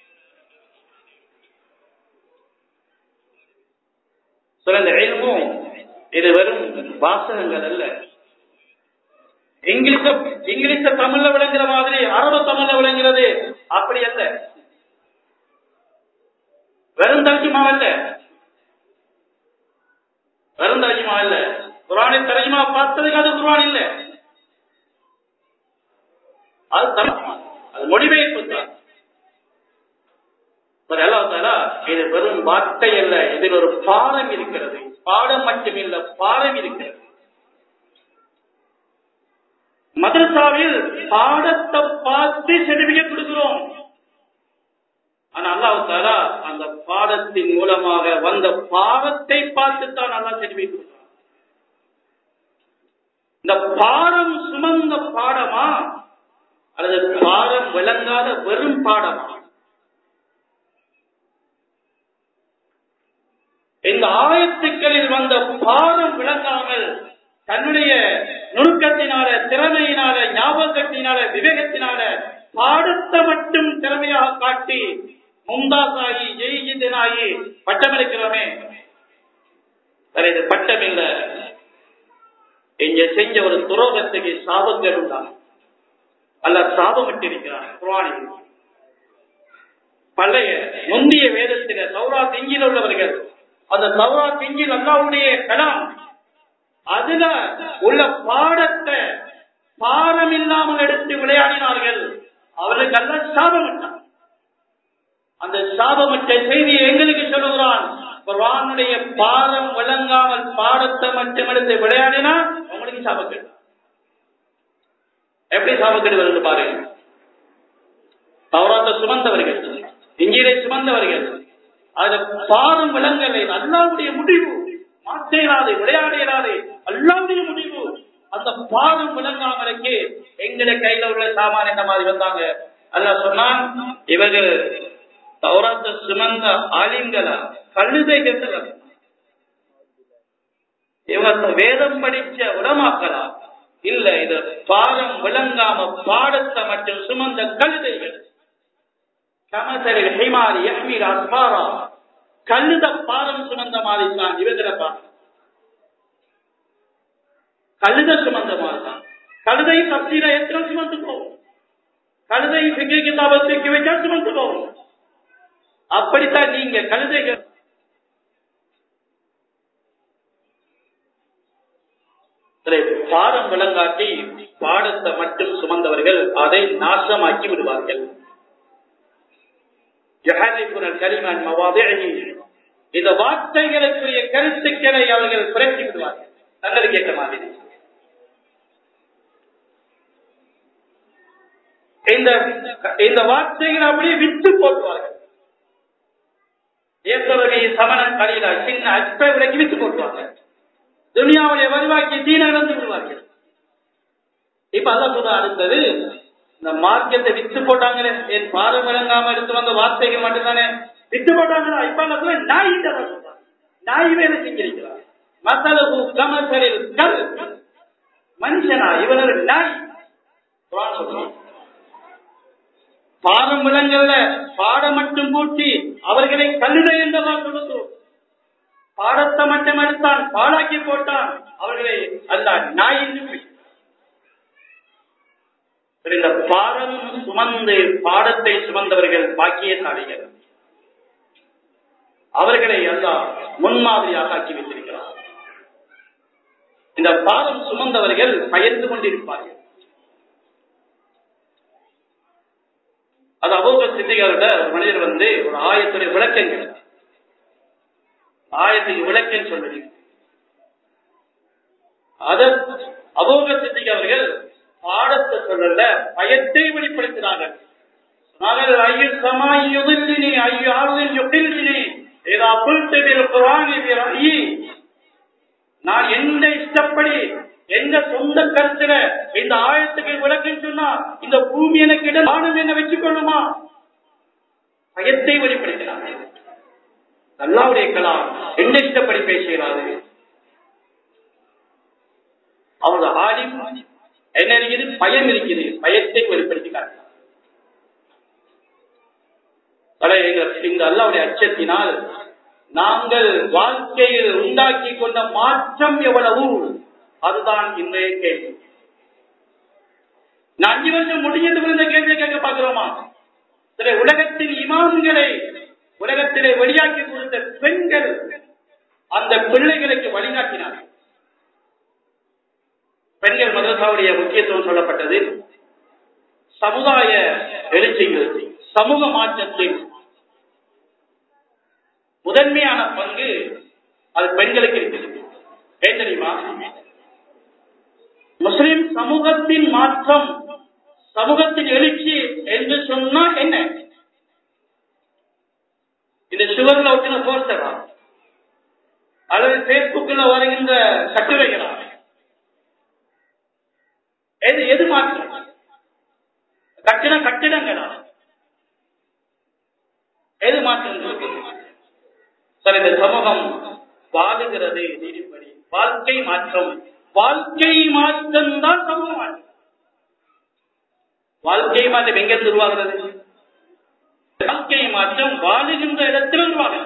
S1: சிறந்த எழுமும் இது வெறும் வாசகங்கள் அல்ல இங்கிலீஷ இங்கிலீஷ தமிழ்ல விளங்குற மாதிரி அரபு தமிழ்ல விளங்குறது அப்படி அல்ல வெறும் தர்ஜுமா அல்ல வெறும் தரஜிமா இல்ல குரானை தரஜிமா பார்த்ததுக்கு அது குரான் இல்ல அது தரஜிமா அது மொழிபெயர்ப்பு தான் சரி அல்லா தாலா இது வெறும் வார்த்தை அல்ல இதில் ஒரு பாடம் இருக்கிறது பாடம் மட்டுமில்ல பாடம் இருக்கிறது மதரசாவில் பாடத்தை பார்த்து சர்டிபிகேட் கொடுக்கிறோம் ஆனா அல்லாஹ் தாலா அந்த பாடத்தின் மூலமாக வந்த பாடத்தை பார்த்து தான் நல்லா சர்டிபிகேட் கொடுக்கிறான் இந்த பாடம் சுமந்த பாடமா அல்லது பாடம் விளங்காத வெறும் பாடமா இந்த ஆயத்துக்களில் வந்த பாடம் விளங்காமல் தன்னுடைய நுணுக்கத்தினால திறமையினால ஞாபகத்தினால விவேகத்தினால பாடத்தை மட்டும் திறமையாக காட்டி மும்தாசாகி ஜெயிஜிதனாகி பட்டம் எடுக்கிறோமே வேற இது பட்டம் இல்ல இங்க செஞ்ச ஒரு துரோகத்துக்கு சாபங்கள் உண்டான் அல்ல சாபமிட்டிருக்கிறான் குரானில் பழைய முந்தைய வேதத்தில சௌரா திங்கில் உள்ளவர்கள் அந்த சௌரா திங்கில் அல்லாவுடைய கலாம் அதுல உள்ள பாடத்தை பாரம் இல்லாமல் எடுத்து விளையாடினார்கள் அவர்களுக்கு அல்ல சாபமிட்டான் அந்த சாபமிட்ட செய்தியை எங்களுக்கு சொல்லுகிறான் குரானுடைய பாடம் விளங்காமல் பாடத்தை மட்டும் எடுத்து விளையாடினா உங்களுக்கு சாபக்கெடு எப்படி சாபக்கெடு வருது பாருங்க தவறாத்த சுமந்தவர்கள் இஞ்சிரை சுமந்தவர்கள் அதுல பாடம் விளங்கலை அல்லாவுடைய முடிவு மாற்றேறாதே விளையாடேறாதே அல்லாவுடைய முடிவு அந்த பாடம் விளங்காமலுக்கு எங்கட கையில உள்ள சாமான் என்ன மாதிரி வந்தாங்க அல்ல சொன்னான் இவர்கள் தௌராத்த சுமந்த ஆலிம்களா கழுதைகள் இவங்க வேதம் படிச்ச உடமாக்கலா இல்ல இது பாடம் விளங்காம பாடத்தை மற்றும் சுமந்த கழுதைகள் கமசரில் ஹிமாரி யஹ்மீர் அஸ்மாரா கழுத பாரம் சுமந்த மாதிரி தான் இவங்களை பாடம் கழுத சுமந்த மாதிரி தான் கழுதை தப்சீர எத்தனை சுமந்து போகும் கழுதை சிக்கி கிதாபை தூக்கி வைச்சா சுமந்து போகும் அப்படித்தான் நீங்க கழுதைகள் பாடம் விளங்காட்டி பாடத்தை மட்டும் சுமந்தவர்கள் அதை நாசமாக்கி விடுவார்கள் கரிமன் இந்த வார்த்தைகளுக்குரிய கருத்துக்களை அவர்கள் புரட்சி விடுவார்கள் தங்களுக்கு ஏற்ற மாதிரி இந்த இந்த வார்த்தைகள் அப்படியே விட்டு போட்டுவார்கள் ஏற்றவகை சமணம் கலையில சின்ன அற்ப விலைக்கு விட்டு போட்டுவாங்க துனியாவுடைய வருவாய்க்கு தீன இழந்து விடுவார்கள் இப்ப அதான் சொல்ற அடுத்தது இந்த மார்க்கத்தை வித்து போட்டாங்களே என் பாதம் விளங்காம எடுத்து வந்த வார்த்தைகள் மட்டும்தானே வித்து போட்டாங்களா இப்ப அல்ல நாய் சொல்றாங்க நாய் வேலை செஞ்சிருக்கிறார் மசலகு கமசலில் கல் மனுஷனா இவனது நாய் சொல்றான் பாடம் விலங்கல்ல பாடம் மட்டும் கூட்டி அவர்களை கல்லுடை என்றவா சொல்லுகிறோம் பாடத்தை மட்டும் எடுத்தான் பாழாக்கி போட்டான் அவர்களை அல்ல நாய் என்று இந்த பாடம் சுமந்து பாடத்தை சுமந்தவர்கள் பாக்கியசாலிகள் அவர்களை எல்லாம் முன்மாதிரியாக ஆக்கி வைத்திருக்கிறார் இந்த பாடம் சுமந்தவர்கள் பயந்து கொண்டிருப்பார்கள் அது அபோக சித்திகளோட ஒரு மனிதர் வந்து ஒரு ஆயத்துடைய விளக்கங்கள் ஆயத்துக்கு விளக்கம் சொல்லுது அத அபோக சித்திக் அவர்கள் பாடத்தை சொல்லல பயத்தை வெளிப்படுத்தினார்கள் சொன்னார்கள் ஐயோ சமாய் யுதில்லினி ஐயோ ஆறுதல் யுகில்லினி ஏதா புல்தபில் குரானி ஐயி நான் எந்த இஷ்டப்படி எந்த சொந்த கருத்துல இந்த ஆயத்துக்கு விளக்கம் சொன்னா இந்த பூமி எனக்கு இடம் நானும் என்ன வச்சுக் கொள்ளுமா பயத்தை வெளிப்படுத்தினார் நல்லாவுடைய கலாம் எந்த இஷ்டப்படி பேசுகிறாரு அவங்க ஆடி என்ன இருக்குது பயம் இருக்குது பயத்தை வெளிப்படுத்தி காட்டினார் இந்த அல்லாவுடைய அச்சத்தினால் நாங்கள் வாழ்க்கையில் உண்டாக்கி கொண்ட மாற்றம் எவ்வளவு அதுதான் இன்றைய கேள்வி நான் அஞ்சு வருஷம் முடிஞ்சது இந்த கேள்வியை கேட்க பார்க்கிறோமா சில உலகத்தின் இமாம்களை உலகத்திலே வெளியாக்கி கொடுத்த பெண்கள் அந்த பிள்ளைகளுக்கு வழிகாட்டினார்கள் பெண்கள் மதரசாவுடைய முக்கியத்துவம் சொல்லப்பட்டது சமுதாய எழுச்சிகள் சமூக மாற்றத்தில் முதன்மையான பங்கு அது பெண்களுக்கு இருக்கிறது ஏன் தெரியுமா முஸ்லிம் சமூகத்தின் மாற்றம் சமூகத்தின் எழுச்சி என்று சொன்னா என்ன இந்த சுவர்ல ஒட்டின போஸ்டரா அல்லது பேஸ்புக்ல வருகின்ற கட்டுரைகளா எது எது மாற்றம் கட்டிட கட்டிடங்களா எது மாற்றம் சார் இந்த சமூகம் வாழுகிறது நீதிப்படி வாழ்க்கை மாற்றம் வாழ்க்கை மாற்றம் தான் சமூக மாற்றம் வாழ்க்கை மாற்றம் எங்கிருந்து உருவாகிறது வாழ்க்கை மாற்றம் வாழுகின்ற இடத்தில் உருவாகிறது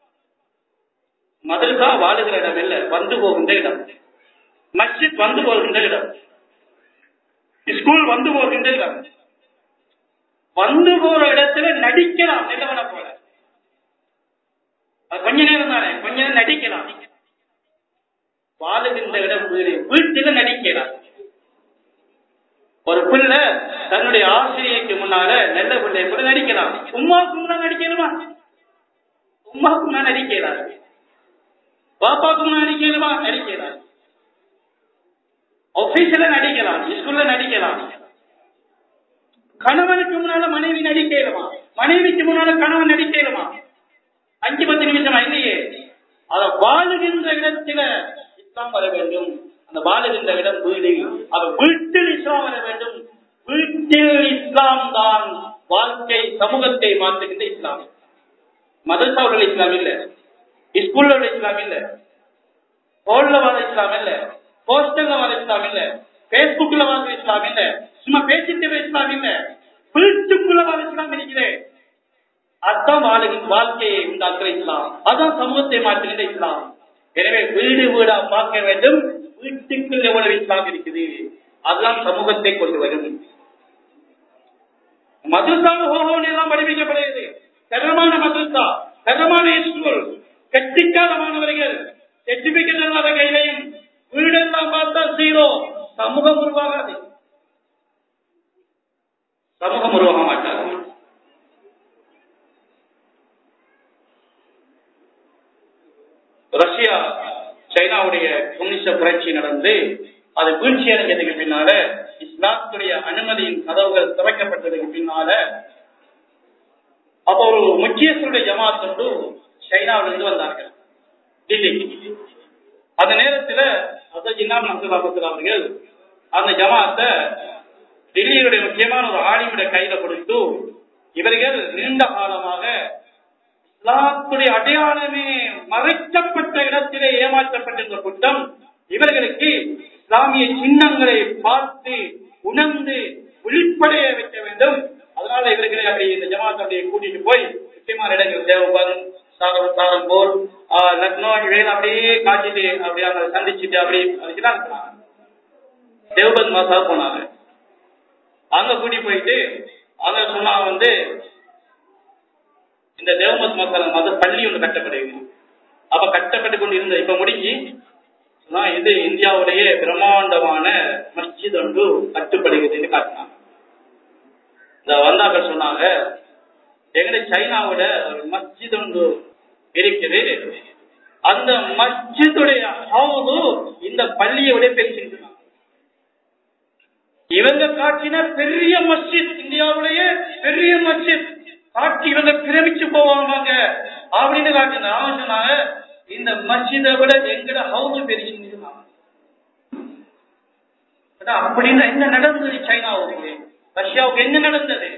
S1: மதரசா வாழுகிற இடம் இல்ல வந்து போகின்ற இடம் மஸ்ஜித் வந்து போகின்ற இடம் ஸ்கூல் வந்து போகின்ற இடம் வந்து போற இடத்துல நடிக்கலாம் நிலவன போல அது கொஞ்ச நேரம் தானே கொஞ்ச நேரம் நடிக்கலாம் வாழுகின்ற இடம் வீடு வீட்டில நடிக்கலாம் ஒரு பிள்ளை தன்னுடைய ஆசிரியைக்கு முன்னால நல்ல பிள்ளை கூட நடிக்கலாம் உமாவுக்கு முன்னாடி நடிக்கணுமா உமாவுக்கு முன்னாடி நடிக்கிறார் பாப்பாவுக்கு முன்னாடி நடிக்கணுமா நடிக்கிறார் ஆபீஸ்ல நடிக்கலாம் ஸ்கூல்ல நடிக்கலாம் கணவனுக்கு முன்னால மனைவி நடிக்கலுமா மனைவிக்கு முன்னால கணவன் நடிக்கலுமா அஞ்சு பத்து நிமிஷமா இல்லையே அத வாழுகின்ற இடத்துல இஸ்லாம் வர வேண்டும் அந்த வாழுகின்ற இடம் வீடு அவ வீட்டில் இஸ்லாம் வர வேண்டும் வீட்டில் இஸ்லாம் தான் வாழ்க்கை சமூகத்தை மாற்றுகின்ற இஸ்லாம் மதரசாவுள்ள இஸ்லாம் இல்ல ஸ்கூல்ல உள்ள இஸ்லாம் இல்ல போன்ல வர இஸ்லாம் இல்ல போஸ்டர்ல வர இஸ்லாம் இல்ல பேஸ்புக்ல வர இஸ்லாம் இல்ல சும்மா பேசிட்டு இஸ்லாம் இல்ல வீட்டுக்குள்ள வர இஸ்லாம் இருக்கிறேன் அதான் வாழுகின்ற வாழ்க்கையை உண்டாக்குற இஸ்லாம் அதான் சமூகத்தை மாற்றுகின்ற இஸ்லாம் எனவே வீடு வீடா பார்க்க வேண்டும் வீட்டுக்குள் எவ்வளவு இஸ்லாம் இருக்குது அதுதான் சமூகத்தை கொண்டு வரும் மதுரசாவில் ஹோஹோன் எல்லாம் படிப்பிக்கப்படுகிறது தரமான மதுரசா தரமான ஸ்கூல் கட்டிக்காத மாணவர்கள் சர்டிபிகேட் இல்லாத கையிலையும் வீடெல்லாம் பார்த்தா ஜீரோ சமூகம் உருவாகாது சமூகம் உருவாக மாட்டாது ரஷ்யா சைனாவுடைய கம்யூனிஸ்ட புரட்சி நடந்து அது வீழ்ச்சி அடைஞ்சதுக்கு பின்னால இஸ்லாத்துடைய அனுமதியின் கதவுகள் திறக்கப்பட்டதுக்கு பின்னால அப்ப ஒரு முக்கியஸ்தருடைய ஜமாத் வந்து சைனாவில இருந்து வந்தார்கள் டில்லிக்கு அந்த நேரத்துல அசஜின்னாம் நசுலாபத்தில் அவர்கள் அந்த ஜமாத்தை டில்லியுடைய முக்கியமான ஒரு ஆலிமுடைய கையில கொடுத்து இவர்கள் நீண்ட காலமாக இஸ்லாத்துடைய அடையாளமே மறைக்கப்பட்ட இடத்திலே ஏமாற்றப்பட்டிருந்த கூட்டம் இவர்களுக்கு இஸ்லாமிய சின்னங்களை பார்த்து உணர்ந்து விழிப்படைய வைக்க வேண்டும் அதனால இவர்களை அப்படி இந்த ஜமாத் அப்படியே கூட்டிட்டு போய் முக்கியமான இடங்கள் தேவபந்த் சாரம் சாரம்போல் லக்னோ இவைகள் அப்படியே காட்டிட்டு அப்படியே அவங்க சந்திச்சுட்டு அப்படி அதுக்குதான் போனாங்க தேவபந்த் மாசா போனாங்க அங்க கூட்டி போயிட்டு அங்க சொன்னா வந்து இந்த தேவமத் மக்கள் மத பள்ளி ஒன்று கட்டப்படுகிறது அப்ப கட்டப்பட்டு கொண்டு இருந்த இப்ப முடிஞ்சு இது இந்தியாவுடைய பிரம்மாண்டமான மஸ்ஜித் ஒன்று கட்டுப்படுகிறதுன்னு காட்டினாங்க இந்த வந்தாக்கள் சொன்னாங்க எங்கட சைனாவோட ஒரு மஸ்ஜித் ஒன்று இருக்குது அந்த மஸ்ஜிதுடைய ஹவுது இந்த பள்ளியோட பெருசிருந்தாங்க இவங்க காட்டின பெரிய மஸ்ஜித் இந்தியாவுடைய பெரிய மஸ்ஜித் காட்டி இவங்க பிரமிச்சு போவாங்க அப்படின்னு காட்டின அவன் சொன்னாங்க இந்த மஸ்ஜிதை விட எங்கட ஹவுஸ் பெருசுன்னு அப்படின்னா என்ன நடந்தது சைனாவுக்கு ரஷ்யாவுக்கு என்ன நடந்தது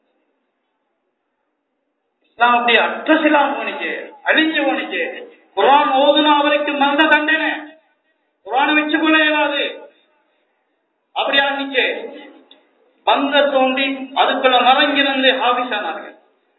S1: இஸ்லாம் அப்படியே அட்ரஸ் இல்லாம போனிச்சு அழிஞ்சு போனிச்சு குரான் ஓதுனா அவருக்கு மரண தண்டனை குரானை வச்சு கொள்ள இயலாது அப்படி ஆரம்பிச்சு பங்க தோண்டி அதுக்குள்ள மறங்கிருந்து ஹாபிஸ் ஆனார்கள்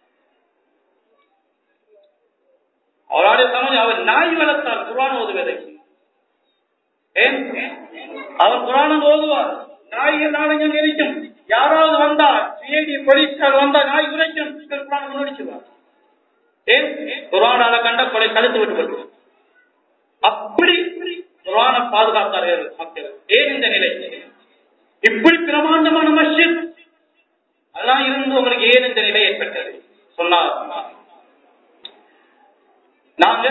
S1: அவருடைய சமயம் அவர் நாய் வளர்த்தார் குரான் ஓதுவதற்கு ஏன் அவர் குரானம் ஓதுவார் நாய்கள் நாளைக்கு இருக்கும் யாராவது வந்தா சிஐடி போலீஸ்கார் வந்தா நாய் உரைக்கும் குரான் முன்னடிச்சுவார் ஏன் குரானால கண்ட கொலை கழுத்து விட்டு அப்படி குரான பாதுகாத்தார்கள் மக்கள் ஏன் இந்த நிலை இப்படி பிரமாண்டமான மஸ்ஜித் அதெல்லாம் இருந்து உங்களுக்கு ஏன் இந்த நிலை ஏற்பட்டது சொன்னார் நாங்க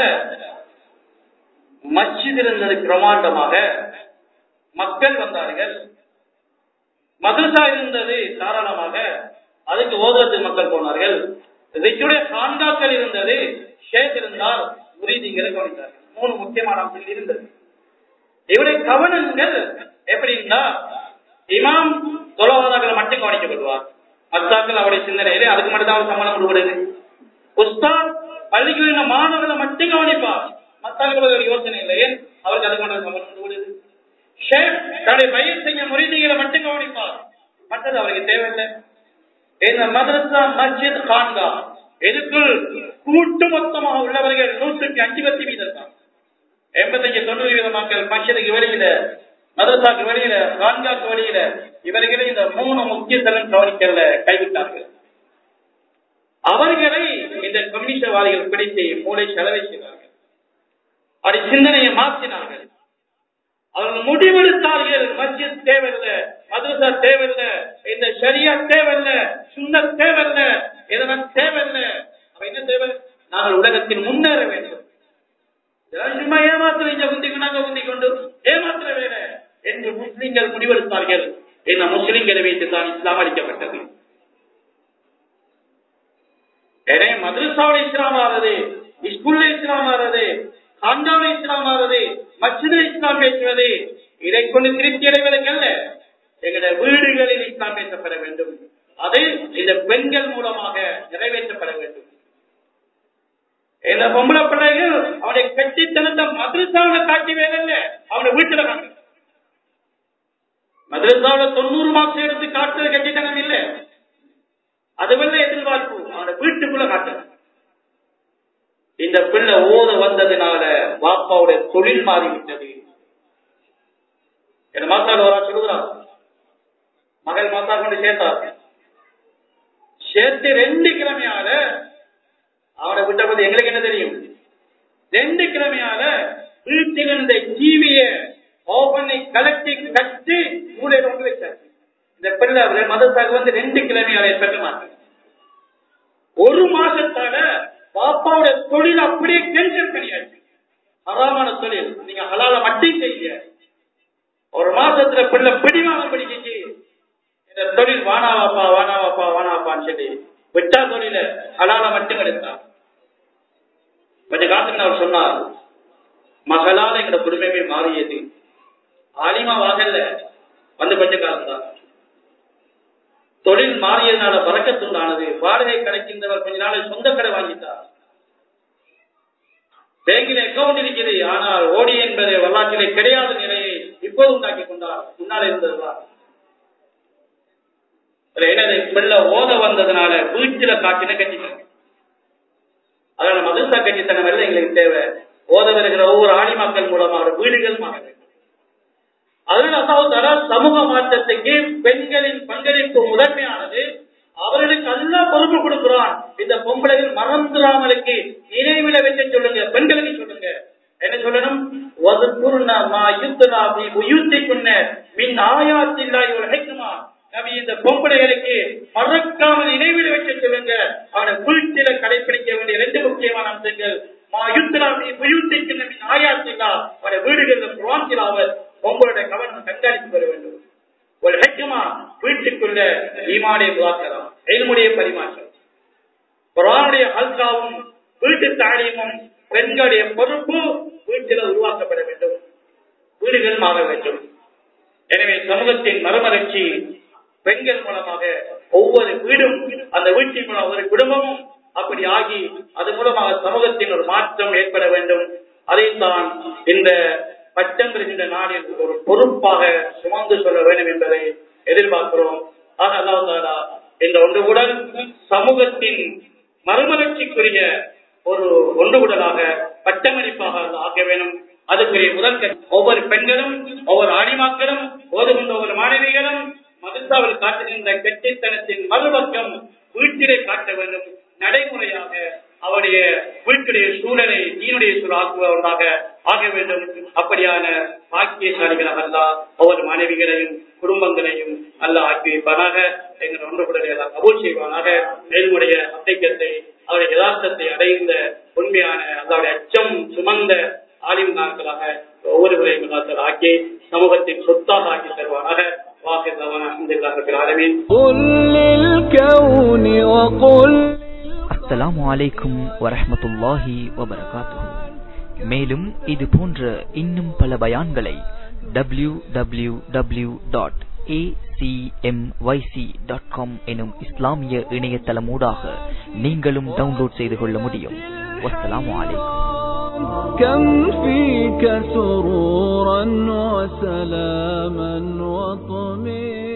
S1: மஸ்ஜித் இருந்தது பிரமாண்டமாக மக்கள் வந்தார்கள் மதரசா இருந்தது தாராளமாக அதுக்கு ஓதுறதுக்கு மக்கள் போனார்கள் இதற்குடைய காண்டாக்கள் இருந்தது ஷேக் இருந்தால் முரீதிகளை கவனித்தார்கள் மூணு முக்கியமான அம்சங்கள் இருந்தது இவருடைய கவனங்கள் எப்படின்னா இமாம் தொலைவாதாக்களை மட்டும் கவனிக்க கொள்வார் மத்தாக்கள் அவருடைய சிந்தனையிலே அதுக்கு மட்டும் தான் அவர் சம்மளம் கொடுக்கிறது உஸ்தாத் பள்ளிக்கு மாணவர்களை மட்டும் கவனிப்பார் மத்தாக்கள் ஒரு யோசனை இல்லை ஏன் அவருக்கு அதுக்கு மட்டும் சம்மளம் கொடுக்கிறது ஷேக் தன்னுடைய பயிர் செய்ய முறிதிகளை மட்டும் கவனிப்பார் மற்றது அவருக்கு தேவையில்லை இந்த மதரசா மஸ்ஜித் கான்கா இதுக்குள் கூட்டு மொத்தமாக உள்ளவர்கள் நூற்றுக்கு அஞ்சு பத்து வீதம் தான் எண்பத்தஞ்சு தொண்ணூறு வீத மக்கள் மஸ்ஜிதுக்கு வெளியில மதரசாக்கு வெளியில கான்காக்கு வெளியில இவர்களை இந்த மூணு முக்கிய தரம் கவனிக்கல கைவிட்டார்கள் அவர்களை இந்த கம்யூனிஸ்டவாதிகள் பிடித்து மூளை செலவை செய்தார்கள் அப்படி சிந்தனையை மாற்றினார்கள் அவர்கள் முடிவெடுத்தார்கள் மஸ்ஜித் தேவையில்லை மதுரசா தேவையில்லை இந்த ஷரியா தேவையில்லை சுண்ணத் தேவையில்லை இதெல்லாம் தேவையில்லை அப்ப என்ன தேவை நாங்கள் உலகத்தில் முன்னேற வேண்டும் இதெல்லாம் சும்மா ஏமாத்திர இங்க குந்திக்கு நாங்க குந்தி கொண்டு ஏமாத்திர வேலை என்று முஸ்லிம்கள் முடிவெடுத்தார்கள் இந்த முஸ்லிம்களை வைத்து தான் இஸ்லாம் அளிக்கப்பட்டது எனவே மதுரசாவில் இஸ்லாம் ஆறது ஸ்கூல்ல இஸ்லாம் ஆறது காண்டாவில் இஸ்லாம் ஆறது மச்சித இஸ்லாம் பேசுவது இதை கொண்டு திருப்தி அடைவதற்கு அல்ல எங்களுடைய வீடுகளில் இஸ்லாம் பேசப்பட வேண்டும் அது இந்த பெண்கள் மூலமாக நிறைவேற்றப்பட வேண்டும் இந்த பொம்பளை பிள்ளைகள் அவனுடைய கட்டித்தனத்தை மதுரசாவில காட்டி வேலைல்ல அவனை வீட்டுல காட்டு மதுரசாவில தொண்ணூறு மார்க்ஸ் எடுத்து காட்டுறது கட்டித்தனம் இல்லை அதுவல்ல எதிர்பார்ப்பு அவனை வீட்டுக்குள்ள காட்டுறது இந்த பிள்ளை ஓத வந்ததுனால பாப்பாவுடைய தொழில் மாறிவிட்டது என் மாத்தாள் வரா சொல்லுகிறார் மகள் மாத்தா கொண்டு சேர்த்தார் சேர்த்து ரெண்டு கிழமையால அவனை விட்ட போது எங்களுக்கு என்ன தெரியும் ரெண்டு கிழமையால வீட்டில் இருந்த டிவிய ஓபனை கலட்டி கட்டி மூலையில கொண்டு வச்சார் இந்த பிள்ளை மதத்தாக வந்து ரெண்டு கிழமையால பெற்ற மாட்டேன் ஒரு மாசத்தால பாப்பாவோட தொழில் அப்படியே கேன்சல் பண்ணியாச்சு ஹராமான தொழில் நீங்க ஹலால மட்டும் செய்ய ஒரு மாசத்துல பிள்ளை பிடிவாதம் படிக்கிச்சு இந்த தொழில் வானாவாப்பா வானாவாப்பா வானாவாப்பான்னு சொல்லி விட்டா தொழில ஹலால மட்டும் எடுத்தான் கொஞ்ச காலத்துக்கு அவர் சொன்னார் மகளால எங்க குடும்பமே மாறியது ஆலிமா வாகல்ல வந்து கொஞ்ச காலம் தான் தொழில் மாறியதுனால பறக்கத்துண்டானது வாடகை கிடைக்கின்றவர் கொஞ்ச நாள் சொந்த கடை வாங்கிட்டார் பேங்கில் அக்கௌண்ட் இருக்கிறது ஆனால் ஓடி என்பது வரலாற்றிலே கிடையாத நிலையை இப்போது உண்டாக்கி கொண்டார் முன்னால் இருந்ததுதான் எனது பிள்ளை ஓத வந்ததுனால வீட்டுல காட்டின கட்சித்தனம் அதனால மதரசா கட்சித்தனம் எல்லாம் எங்களுக்கு தேவை ஓத வருகிற ஒவ்வொரு ஆணி மக்கள் மூலமாக வீடுகள் மாற வேண்டும் அதனால் அசாவுத்தால சமூக மாற்றத்துக்கு பெண்களின் பங்களிப்பு முதன்மையானது அவர்களுக்கு அல்லா பொறுப்பு கொடுக்கிறான் இந்த பொம்பளைகள் மறந்துடாமலுக்கு நினைவில வைக்க சொல்லுங்க பெண்களுக்கு சொல்லுங்க என்ன சொல்லணும் மின் ஆயாத்தில்லாய் ஒரு ஹெக்குமா நபி இந்த பொம்பளைகளுக்கு மறக்காமல் நினைவில் வைக்க சொல்லுங்க அவனை குளித்தில கடைபிடிக்க வேண்டிய ரெண்டு முக்கியமான அம்சங்கள் ஆயாத்தில்லா அவனை வீடுகளில் குரான்சிலாவர் உங்களுடைய கவனம் கண்காணித்து வர வேண்டும் ஒரு ஹெக்குமா வீட்டுக்குள்ள ஈமாடைய முதாக்கரம் எல்முடைய பரிமாற்றம் குரானுடைய ஹல்காவும் வீட்டு தாடியமும் பெண்களுடைய பொறுப்பு வீட்டில் உருவாக்கப்பட வேண்டும் வீடுகள் மாற வேண்டும் எனவே சமூகத்தின் மறுமலர்ச்சி பெண்கள் மூலமாக ஒவ்வொரு வீடும் அந்த வீட்டின் மூலம் ஒவ்வொரு குடும்பமும் அப்படி ஆகி அது மூலமாக சமூகத்தின் ஒரு மாற்றம் ஏற்பட வேண்டும் அதைத்தான் இந்த பட்டம் பெறுகின்ற நாளில் ஒரு பொறுப்பாக சுமந்து சொல்ல வேண்டும் என்பதை எதிர்பார்க்கிறோம் ஆக அல்லாஹாலா இந்த ஒன்றுகுடல் சமூகத்தின் மறுமலர்ச்சிக்குரிய ஒரு ஒன்றுகுடலாக பட்டமளிப்பாக ஆக்க வேண்டும் அதுக்குரிய முதல் ஒவ்வொரு பெண்களும் ஒவ்வொரு ஆணிமாக்களும் ஓதுகின்ற ஒவ்வொரு மாணவிகளும் மதுசாவில் காட்டுகின்ற கெட்டித்தனத்தின் மறுபக்கம் வீட்டிலே காட்ட வேண்டும் நடைமுறையாக அவருடைய வீட்டுடைய சூழலை தீனுடைய சூழல் ஆக்குவதாக ஆக வேண்டும் அப்படியான பாக்கியசாலிகளாக அல்லா ஒவ்வொரு மனைவிகளையும் குடும்பங்களையும் அல்ல ஆக்கி வைப்பானாக எங்கள் ஒன்றுபடலை எல்லாம் கபூல் செய்வானாக மேல்முடைய சத்தைக்கத்தை அவருடைய யதார்த்தத்தை அடைந்த உண்மையான அல்லாவுடைய அச்சம் சுமந்த ஆலிம்கார்களாக ஒவ்வொருவரையும் அல்லாத்தல் ஆக்கி சமூகத்தின் சொத்தாக ஆக்கி தருவானாக வாக்கு அலமீன்
S2: قل للكون وقل
S3: அஸ்ஸலாமு அலைக்கும் வரஹ்மத்துல்லாஹி வபரகாத்துஹு மேலும் இது போன்ற இன்னும் பல பயான்களை W W W dot dot com எனும் இஸ்லாமிய இணையதளமூடாக நீங்களும் டவுன்லோட் செய்து கொள்ள முடியும் வஸ்ஸலாமு அலைக்கும்
S2: كم فيك سرورا وسلاما وطمئنا